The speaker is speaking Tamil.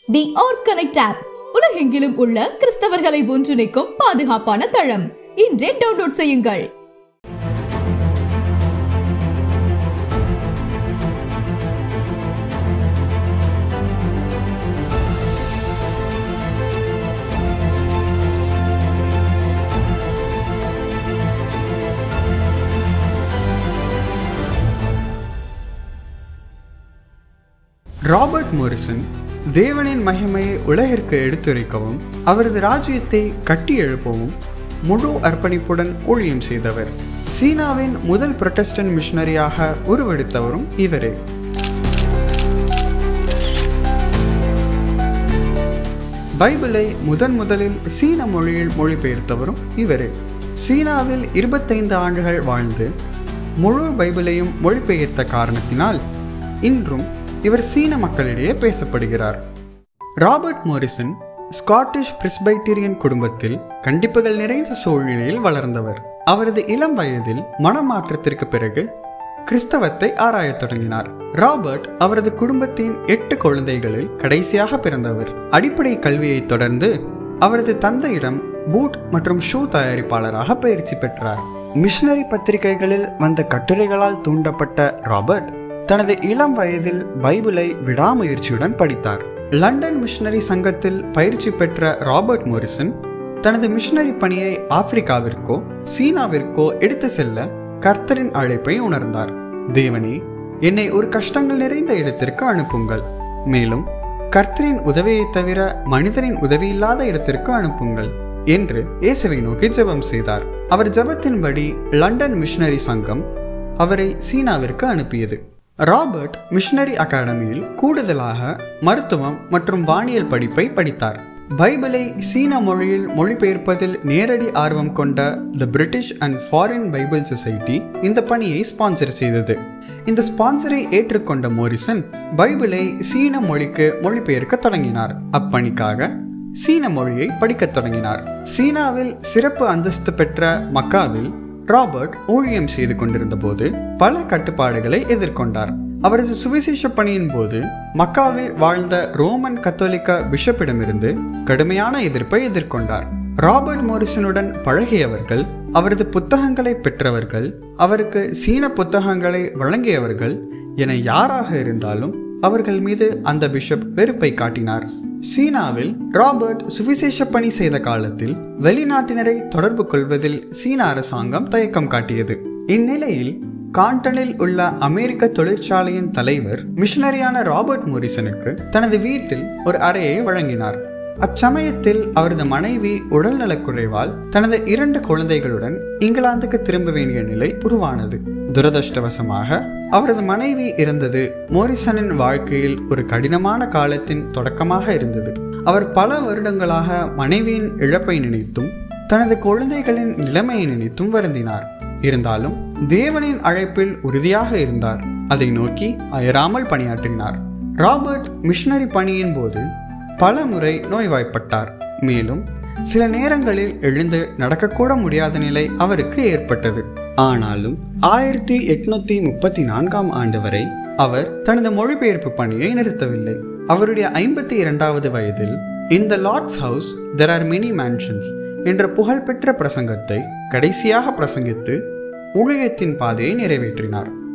தி ஆர் கனெக்ட் ஆப் உலகெங்கிலும் உள்ள கிறிஸ்தவர்களை ஒன்றிணைக்கும் பாதுகாப்பான தளம் இன்றே டவுன்லோட் செய்யுங்கள் ராபர்ட் மோரிசன் தேவனின் மகிமையை உலகிற்கு எடுத்துரைக்கவும் அவரது ராஜ்யத்தை கட்டி எழுப்பவும் முழு அர்ப்பணிப்புடன் ஊழியம் செய்தவர் சீனாவின் முதல் புரொட்டஸ்டன்ட் மிஷனரியாக உருவெடுத்தவரும் இவரே பைபிளை முதன் முதலில் சீன மொழியில் மொழிபெயர்த்தவரும் இவரே சீனாவில் இருபத்தைந்து ஆண்டுகள் வாழ்ந்து முழு பைபிளையும் மொழிபெயர்த்த காரணத்தினால் இன்றும் இவர் சீன மக்களிடையே பேசப்படுகிறார் ராபர்ட் மோரிசன் ஸ்காட்டிஷ் பிரிஸ்பைட்டீரியன் குடும்பத்தில் கண்டிப்புகள் நிறைந்த சூழ்நிலையில் வளர்ந்தவர் அவரது இளம் வயதில் மனமாற்றத்திற்கு பிறகு கிறிஸ்தவத்தை ஆராயத் தொடங்கினார் ராபர்ட் அவரது குடும்பத்தின் எட்டு குழந்தைகளில் கடைசியாக பிறந்தவர் அடிப்படை கல்வியை தொடர்ந்து அவரது தந்தையிடம் பூட் மற்றும் ஷூ தயாரிப்பாளராக பயிற்சி பெற்றார் மிஷனரி பத்திரிகைகளில் வந்த கட்டுரைகளால் தூண்டப்பட்ட ராபர்ட் தனது இளம் வயதில் பைபிளை விடாமுயற்சியுடன் படித்தார் லண்டன் மிஷனரி சங்கத்தில் பயிற்சி பெற்ற ராபர்ட் மோரிசன் தனது மிஷனரி பணியை ஆப்பிரிக்காவிற்கோ சீனாவிற்கோ எடுத்து செல்ல கர்த்தரின் அழைப்பை உணர்ந்தார் தேவனே என்னை ஒரு கஷ்டங்கள் நிறைந்த இடத்திற்கு அனுப்புங்கள் மேலும் கர்த்தரின் உதவியை தவிர மனிதரின் உதவியில்லாத இடத்திற்கு அனுப்புங்கள் என்று இயேசுவை நோக்கி ஜெபம் செய்தார் அவர் ஜெபத்தின்படி லண்டன் மிஷனரி சங்கம் அவரை சீனாவிற்கு அனுப்பியது ராபர்ட் மிஷனரி அகாடமியில் கூடுதலாக மருத்துவம் மற்றும் வானியல் படிப்பை படித்தார் பைபிளை சீன மொழியில் மொழிபெயர்ப்பதில் நேரடி ஆர்வம் கொண்ட the British and Foreign Bible Society இந்த பணியை ஸ்பான்சர் செய்தது இந்த ஸ்பான்சரை ஏற்றுக்கொண்ட மோரிசன் பைபிளை சீன மொழிக்கு மொழிபெயர்க்க தொடங்கினார் அப்பணிக்காக சீன மொழியை படிக்கத் தொடங்கினார் சீனாவில் சிறப்பு அந்தஸ்து பெற்ற மக்காவில் ராபர்ட் ஊழியம் செய்து கொண்டிருந்த போது பல கட்டுப்பாடுகளை எதிர்கொண்டார் அவரது சுவிசேஷ பணியின் போது மக்காவில் வாழ்ந்த ரோமன் கத்தோலிக்க பிஷப்பிடமிருந்து கடுமையான எதிர்ப்பை எதிர்கொண்டார் ராபர்ட் மோரிசனுடன் பழகியவர்கள் அவரது புத்தகங்களை பெற்றவர்கள் அவருக்கு சீன புத்தகங்களை வழங்கியவர்கள் என யாராக இருந்தாலும் அவர்கள் மீது அந்த பிஷப் வெறுப்பை காட்டினார் சீனாவில் ராபர்ட் சுவிசேஷ பணி செய்த காலத்தில் வெளிநாட்டினரை தொடர்பு கொள்வதில் சீன அரசாங்கம் தயக்கம் காட்டியது இந்நிலையில் காண்டனில் உள்ள அமெரிக்க தொழிற்சாலையின் தலைவர் மிஷனரியான ராபர்ட் மோரிசனுக்கு தனது வீட்டில் ஒரு அறையை வழங்கினார் அச்சமயத்தில் அவரது மனைவி உடல்நலக்குறைவால் தனது இரண்டு குழந்தைகளுடன் இங்கிலாந்துக்கு திரும்ப வேண்டிய நிலை உருவானது துரதிருஷ்டவசமாக அவரது மனைவி இறந்தது மோரிசனின் வாழ்க்கையில் ஒரு கடினமான காலத்தின் தொடக்கமாக இருந்தது அவர் பல வருடங்களாக மனைவியின் இழப்பை நினைத்தும் தனது குழந்தைகளின் நிலைமையை நினைத்தும் வருந்தினார் இருந்தாலும் தேவனின் அழைப்பில் உறுதியாக இருந்தார் அதை நோக்கி அயராமல் பணியாற்றினார் ராபர்ட் மிஷனரி பணியின் போது பல முறை நோய்வாய்ப்பட்டார் மேலும் சில நேரங்களில் எழுந்து நடக்கக்கூட முடியாத நிலை அவருக்கு ஏற்பட்டது ஆனாலும் ஆயிரத்தி எட்நூத்தி முப்பத்தி நான்காம் ஆண்டு வரை அவர் தனது மொழிபெயர்ப்பு பணியை நிறுத்தவில்லை அவருடைய ஐம்பத்தி இரண்டாவது வயதில் in the Lord's house there are many mansions என்ற புகழ்பெற்ற பிரசங்கத்தை கடைசியாக பிரசங்கித்து ஊழியத்தின் பாதையை நிறைவேற்றினார்